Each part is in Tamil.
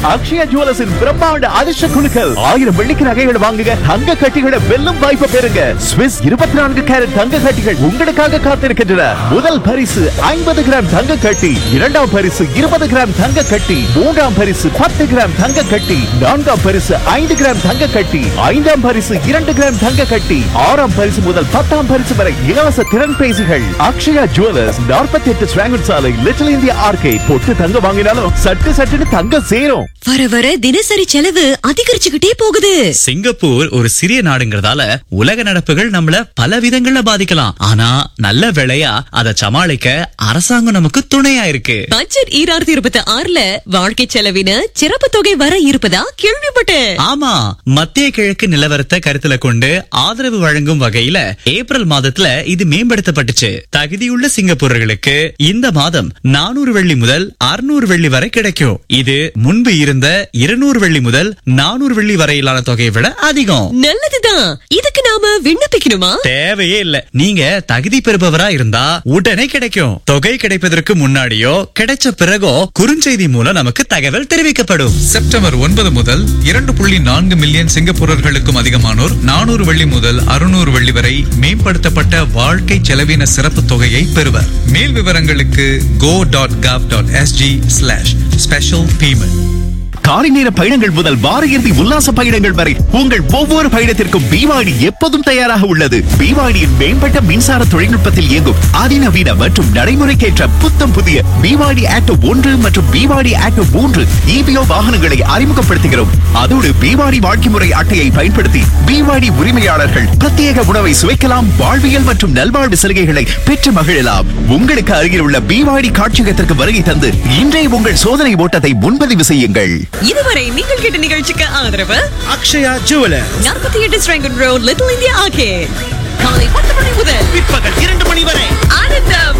அக்ஷயா ஜுவல்லர்ஸின் பிரம்மாண்ட அதிர்ஷ்ட குழுக்கள் ஆயிரம் வெள்ளிக்கு நகைகள் வாங்குங்க தங்க கட்டிகளை வெல்லும் வாய்ப்பை பெறுங்க ஸ்விஸ் இருபத்தி நான்கு கேரட் தங்க கட்டிகள் உங்களுக்காக காத்திருக்கின்றன முதல் பரிசு ஐம்பது கிராம் தங்க கட்டி இரண்டாம் பரிசு இருபது கிராம் தங்க கட்டி மூன்றாம் பரிசு பத்து கிராம் தங்க கட்டி நான்காம் பரிசு ஐந்து கிராம் தங்க கட்டி ஐந்தாம் பரிசு இரண்டு கிராம் தங்க கட்டி ஆறாம் பரிசு முதல் பத்தாம் பரிசு வரை இலவச திறன் பேசிகள் அக்ஷயா ஜுவல்லர்ஸ் நாற்பத்தி எட்டு ஸ்வாங்கன் சாலை லிட்டில் இந்தியா ஆர்கே பொட்டு தங்க வாங்கினாலும் சட்டு சட்டுன்னு தங்க சேரும் வர வர தினசரி செலவு அதிகரிச்சுக்கிட்டே போகுது சிங்கப்பூர் ஒரு சிறிய நாடுங்கிறதால உலக நடப்புகள் நம்மள பல விதங்கள்ல பாதிக்கலாம் ஆனா நல்ல வேளையா அதை சமாளிக்க அரசாங்கம் நமக்கு துணையா இருக்கு பட்ஜெட் ஈராயிரத்தி இருபத்தி ஆறுல வாழ்க்கை செலவின சிறப்பு தொகை வர இருப்பதா கேள்விப்பட்டேன் ஆமா மத்திய கிழக்கு நிலவரத்தை கருத்துல கொண்டு ஆதரவு வழங்கும் வகையில ஏப்ரல் மாதத்துல இது மேம்படுத்தப்பட்டுச்சு தகுதியுள்ள சிங்கப்பூரர்களுக்கு இந்த மாதம் நானூறு வெள்ளி முதல் அறுநூறு வெள்ளி வரை கிடைக்கும் இது முன்பு இருந்த இருநூறு வெள்ளி முதல் நானூறு வெள்ளி வரையிலான தொகையை விட அதிகம் நல்லதுதான் இதுக்கு நாம விண்ணப்பிக்கணுமா தேவையே இல்ல நீங்க தகுதி பெறுபவரா இருந்தா உடனே கிடைக்கும் தொகை கிடைப்பதற்கு முன்னாடியோ கிடைச்ச பிறகோ குறுஞ்செய்தி மூலம் நமக்கு தகவல் தெரிவிக்கப்படும் செப்டம்பர் ஒன்பது முதல் இரண்டு புள்ளி நான்கு மில்லியன் சிங்கப்பூரர்களுக்கும் அதிகமானோர் நானூறு வெள்ளி முதல் அறுநூறு வெள்ளி வரை மேம்படுத்தப்பட்ட வாழ்க்கை செலவின சிறப்பு தொகையை பெறுவர் மேல் விவரங்களுக்கு go dot gov dot SG slash special payment காலை நேர பயணங்கள் முதல் வார இறுதி உல்லாச பயணங்கள் வரை உங்கள் ஒவ்வொரு பயணத்திற்கும் பிவாடி எப்போதும் தயாராக உள்ளது பிவாடியின் மேம்பட்ட மின்சார தொழில்நுட்பத்தில் இயங்கும் அதிநவீன மற்றும் நடைமுறைக்கேற்ற புத்தம் புதிய பிவாடி ஆட்டோ ஒன்று மற்றும் பிவாடி ஆட்டோ மூன்று இபிஓ வாகனங்களை அறிமுகப்படுத்துகிறோம் அதோடு பிவாடி வாழ்க்கை முறை அட்டையை பயன்படுத்தி பிவாடி உரிமையாளர்கள் பிரத்யேக உணவை சுவைக்கலாம் வாழ்வியல் மற்றும் நல்வாழ்வு சலுகைகளை பெற்று மகிழலாம் உங்களுக்கு அருகில் உள்ள பிவாடி காட்சியகத்திற்கு வருகை தந்து இன்றைய உங்கள் சோதனை ஓட்டத்தை முன்பதிவு செய்யுங்கள் இதுவரை நீங்கள் கேட்ட நிகழ்ச்சிக்கு ஆதரவு அக்ஷயா ஜுவலர் நாற்பத்தி எட்டு ஸ்ட்ராங்கன் ரோட் லிட்டில் இந்தியா ஆகே காலை பத்து மணி முதல் பிற்பகல் இரண்டு மணி வரை ஆனந்தம்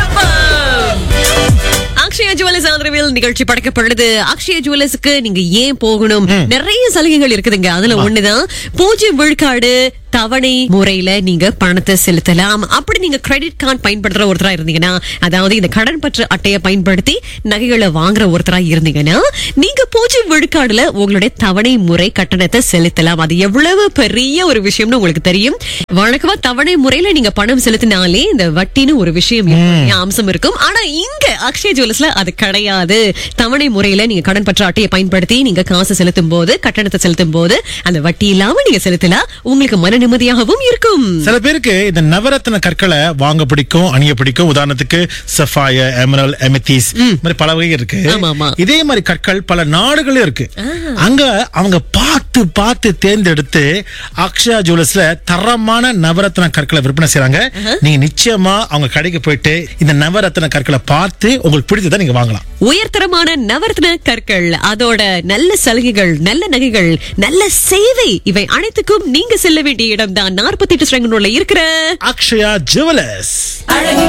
ஆரம்பம் அக்ஷயா ஜுவல்லர்ஸ் ஆதரவில் நிகழ்ச்சி படைக்கப்படுது அக்ஷயா ஜுவல்லர்ஸ்க்கு நீங்க ஏன் போகணும் நிறைய சலுகைகள் இருக்குதுங்க அதுல ஒண்ணுதான் பூஜ்ஜியம் விழுக்காடு தவணை முறையில நீங்க பணத்தை செலுத்தலாம் அப்படி நீங்க கிரெடிட் கார்டு பயன்படுத்துற ஒருத்தரா இருந்தீங்கன்னா அதாவது இந்த கடன் பற்று அட்டையை பயன்படுத்தி நகைகளை வாங்குற ஒருத்தரா இருந்தீங்கன்னா நீங்க பூஜ்ஜியம் விழுக்காடுல உங்களுடைய தவணை முறை கட்டணத்தை செலுத்தலாம் அது எவ்வளவு பெரிய ஒரு விஷயம்னு உங்களுக்கு தெரியும் வழக்கமா தவணை முறையில நீங்க பணம் செலுத்தினாலே இந்த வட்டின்னு ஒரு விஷயம் இருக்கும், அம்சம் இருக்கும் ஆனா இங்க அக்ஷய ஜுவல்லர்ஸ்ல அது கிடையாது தவணை முறையில நீங்க கடன் பற்ற அட்டையை பயன்படுத்தி நீங்க காசு செலுத்தும் போது கட்டணத்தை செலுத்தும் போது அந்த வட்டி இல்லாம நீங்க செலுத்தலாம் உங்களுக்கு மன நிம்மதியாகவும் இருக்கும் சில பேருக்கு இந்த நவரத்ன கற்களை வாங்க பிடிக்கும் அணிய பிடிக்கும் உதாரணத்துக்கு சஃபாய எமரல் எமெத்திஸ் மாதிரி பல வகை இருக்கு ஆமா, ஆமா. இதே மாதிரி கற்கள் பல நாடுகளும் இருக்கு அங்க அவங்க பார்த்து பார்த்து தேர்ந்தெடுத்து அக்ஷயா ஜுவல்லர்ஸ்ல தரமான நவரத்ன கற்களை விற்பனை செய்றாங்க நீங்க நிச்சயமா அவங்க கடைக்கு போயிட்டு இந்த நவரத்ன கற்களை பார்த்து உங்களுக்கு பிடிச்சதை நீங்க வாங்கலாம் உயர்தரமான நவரத்ன கற்கள் அதோட நல்ல சலுகைகள் நல்ல நகைகள் நல்ல சேவை இவை அனைத்துக்கும் நீங்க செல்ல வேண்டிய இடம் தான் நாற்பத்தி எட்டு இருக்கிற அக்ஷயா ஜுவல்லர்ஸ் அழகு